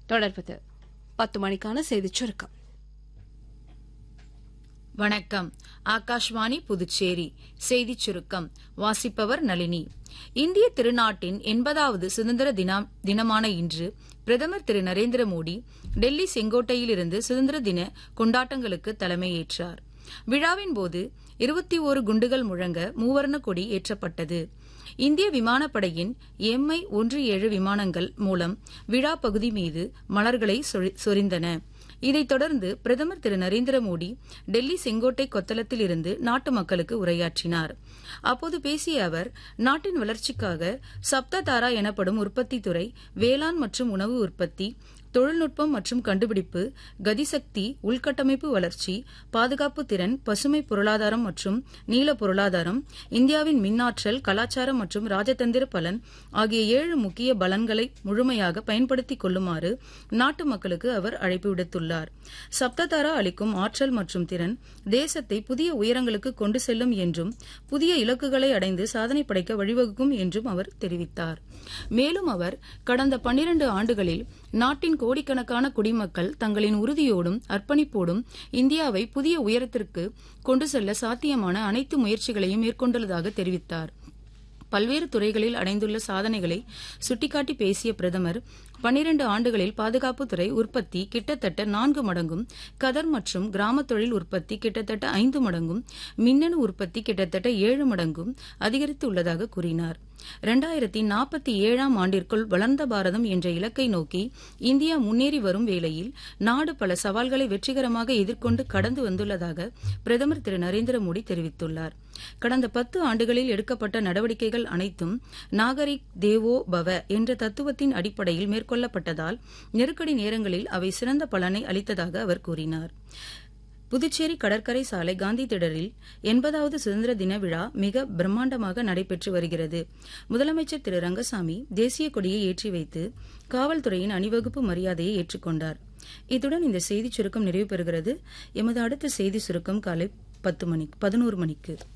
தொடர்வது பத்து மணிக்கான செய்திச் சுருக்கம் வணக்கம் ஆகாஷ்வாணி புதுச்சேரி செய்திச் சுருக்கம் வாசிப்பவர் நளினி இந்திய திருநாட்டின் எண்பதாவது சுதந்திர தினம் தினமான இன்று பிரதமர் திரு நரேந்திர மோடி டெல்லி செங்கோட்டையிலிருந்து சுதந்திர தின கொண்டாட்டங்களுக்கு தலைமையேற்றார் விழாவின் போது இருபத்தி ஓரு குண்டுகள் முழங்க மூவர்ண கொடி ஏற்றப்பட்டது இந்திய விமானப்படையின் எம்ஐ ஒன்று ஏழு விமானங்கள் மூலம் விழா பகுதி மீது மலர்களை சொரிந்தன இதைத் தொடர்ந்து பிரதமர் திரு நரேந்திர மோடி டெல்லி செங்கோட்டை கொத்தளத்தில் இருந்து நாட்டு மக்களுக்கு உரையாற்றினார் அப்போது பேசிய அவர் நாட்டின் வளர்ச்சிக்காக சப்ததாரா எனப்படும் உற்பத்தி துறை வேளாண் மற்றும் உணவு உற்பத்தி தொழில்நுட்பம் மற்றும் கண்டுபிடிப்பு கதிசக்தி உள்கட்டமைப்பு வளர்ச்சி பாதுகாப்பு திறன் பசுமை பொருளாதாரம் மற்றும் நீல பொருளாதாரம் இந்தியாவின் மின்னாற்றல் கலாச்சாரம் மற்றும் ராஜதந்திர பலன் ஆகிய ஏழு முக்கிய பலன்களை முழுமையாக பயன்படுத்திக் கொள்ளுமாறு நாட்டு மக்களுக்கு அவர் அழைப்பு விடுத்துள்ளார் சப்ததாரா அளிக்கும் ஆற்றல் மற்றும் திறன் தேசத்தை புதிய உயரங்களுக்கு கொண்டு செல்லும் என்றும் புதிய இலக்குகளை அடைந்து சாதனை படைக்க வழிவகுக்கும் என்றும் அவர் தெரிவித்தார் மேலும் அவர் கடந்த பன்னிரண்டு ஆண்டுகளில் நாட்டின் கோடிக்கணக்கான குடிமக்கள் தங்களின் உறுதியோடும் அர்ப்பணிப்போடும் இந்தியாவை புதிய உயரத்திற்கு கொண்டு செல்ல சாத்தியமான அனைத்து முயற்சிகளையும் மேற்கொண்டுள்ளதாக தெரிவித்தார் பல்வேறு துறைகளில் அடைந்துள்ள சாதனைகளை சுட்டிக்காட்டி பேசிய பிரதமர் பனிரண்டு ஆண்டுகளில் பாதுகாப்புத்துறை உற்பத்தி கிட்டத்தட்ட நான்கு மடங்கும் கதர் மற்றும் கிராம தொழில் உற்பத்தி கிட்டத்தட்ட ஐந்து மடங்கும் மின்னணு உற்பத்தி கிட்டத்தட்ட ஏழு மடங்கும் அதிகரித்துள்ளதாக கூறினார் இரண்டாயிரத்தி நாற்பத்தி ஏழாம் ஆண்டிற்குள் வளர்ந்த பாரதம் என்ற இலக்கை நோக்கி இந்தியா முன்னேறி வரும் வேளையில் நாடு பல சவால்களை வெற்றிகரமாக எதிர்கொண்டு கடந்து வந்துள்ளதாக பிரதமர் திரு நரேந்திர மோடி தெரிவித்துள்ளார் கடந்த பத்து ஆண்டுகளில் எடுக்கப்பட்ட நடவடிக்கைகள் அனைத்தும் நாகரிக் தேவோ பவ என்ற தத்துவத்தின் அடிப்படையில் மேற்கொள்ளப்பட்டதால் நெருக்கடி நேரங்களில் அவை சிறந்த பலனை அளித்ததாக அவர் கூறினார் புதுச்சேரி கடற்கரை சாலை காந்தி திடலில் எண்பதாவது சுதந்திர தின விழா மிக பிரம்மாண்டமாக நடைபெற்று வருகிறது முதலமைச்சர் திரு ரங்கசாமி தேசிய கொடியை ஏற்றி வைத்து காவல்துறையின் அணிவகுப்பு மரியாதையை ஏற்றுக்கொண்டார் இத்துடன் இந்த செய்திச் சுருக்கம் நிறைவு பெறுகிறது எமது அடுத்த செய்தி சுருக்கம் காலை பத்து மணிக்கு பதினோரு மணிக்கு